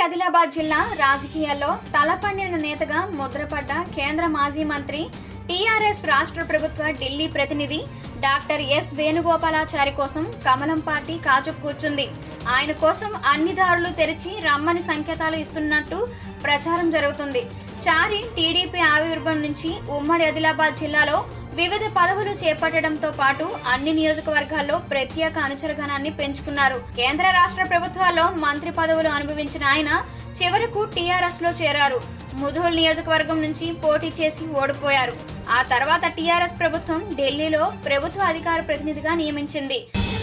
ఆదిలాబాద్ జిల్లా రాజకీయాల్లో తలపండిన నేతగా ముద్రపడ్డ కేంద్ర మాజీ మంత్రి టీఆర్ఎస్ రాష్ట్ర ప్రభుత్వ ఢిల్లీ ప్రతినిధి డాక్టర్ ఎస్ వేణుగోపాలాచారి కోసం కమలం పార్టీ కాచు కూర్చుంది ఆయన కోసం అన్ని దారులు తెరిచి రమ్మని సంకేతాలు ఇస్తున్నట్టు ప్రచారం జరుగుతుంది చారి టీడీపీ ఆవిర్భం నుంచి ఉమ్మడి ఆదిలాబాద్ జిల్లాలో వివిధ పదవులు చేపట్టడంతో పాటు అన్ని నియోజకవర్గాల్లో ప్రత్యేక అనుచరగణాన్ని పెంచుకున్నారు కేంద్ర రాష్ట్ర ప్రభుత్వాల్లో మంత్రి పదవులు అనుభవించిన ఆయన చివరకు టీఆర్ఎస్ లో చేరారు ముధోల్ నియోజకవర్గం నుంచి పోటీ చేసి ఓడిపోయారు ఆ తర్వాత టీఆర్ఎస్ ప్రభుత్వం ఢిల్లీలో ప్రభుత్వ అధికార ప్రతినిధిగా నియమించింది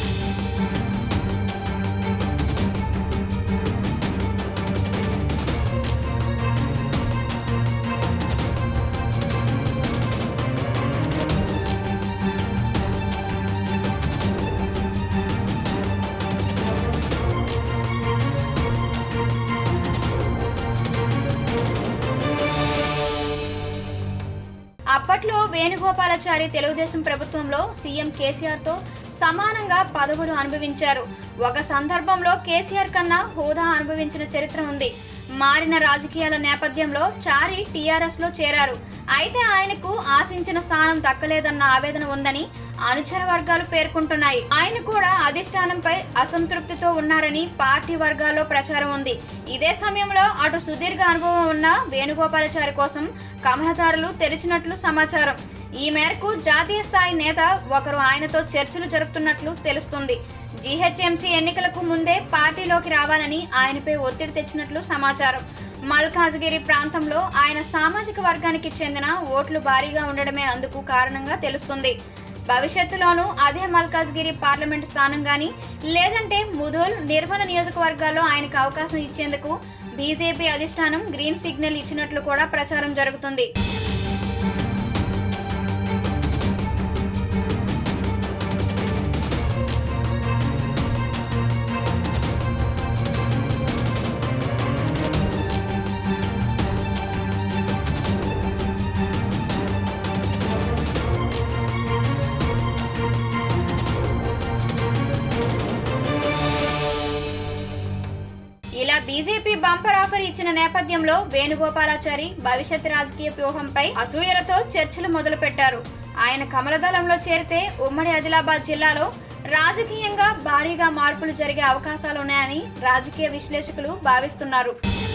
అప్పట్లో వేణుగోపాలాచారి తెలుగుదేశం ప్రభుత్వంలో సీఎం కేసీఆర్ తో సమానంగా పదవులు అనుభవించారు ఒక సందర్భంలో కేసీఆర్ కన్నా హోదా అనుభవించిన చరిత్ర ఉంది మారిన రాజకీయాల నేపథ్యంలో చారి టీఆర్ఎస్ లో చేరారు అయితే ఆయనకు ఆశించిన స్థానం దక్కలేదన్న ఆవేదన ఉందని అనుచర వర్గాలు పేర్కొంటున్నాయి ఆయన కూడా అధిష్టానంపై అసంతృప్తితో ఉన్నారని పార్టీ వర్గాల్లో ప్రచారం ఉంది ఇదే సమయంలో అటు సుదీర్ఘ అనుభవం ఉన్న వేణుగోపాలాచారి కోసం కమలదారులు తెరిచినట్లు సమాచారం ఈ మేరకు జాతీయ స్థాయి నేత ఒకరు ఆయనతో చర్చలు జరుపుతున్నట్లు తెలుస్తుంది జీహెచ్ఎంసీ ఎన్నికలకు ముందే పార్టీలోకి రావాలని ఆయనపై ఒత్తిడి తెచ్చినట్లు సమాచారం మల్కాజ్గిరి ప్రాంతంలో ఆయన సామాజిక వర్గానికి చెందిన ఓట్లు భారీగా ఉండడమే అందుకు కారణంగా తెలుస్తుంది భవిష్యత్తులోనూ అదే మల్కాజ్గిరి పార్లమెంట్ స్థానం గాని లేదంటే ముధోల్ నిర్మల నియోజకవర్గాల్లో ఆయనకు అవకాశం ఇచ్చేందుకు బీజేపీ అధిష్టానం గ్రీన్ సిగ్నల్ ఇచ్చినట్లు కూడా ప్రచారం జరుగుతుంది ఇలా బీజేపీ బంపర్ ఆఫర్ ఇచ్చిన నేపథ్యంలో వేణుగోపాలాచారి భవిష్యత్ రాజకీయ వ్యూహంపై అసూయలతో చర్చలు మొదలుపెట్టారు ఆయన కమలదళంలో చేరితే ఉమ్మడి ఆదిలాబాద్ జిల్లాలో రాజకీయంగా భారీగా మార్పులు జరిగే అవకాశాలున్నాయని రాజకీయ విశ్లేషకులు భావిస్తున్నారు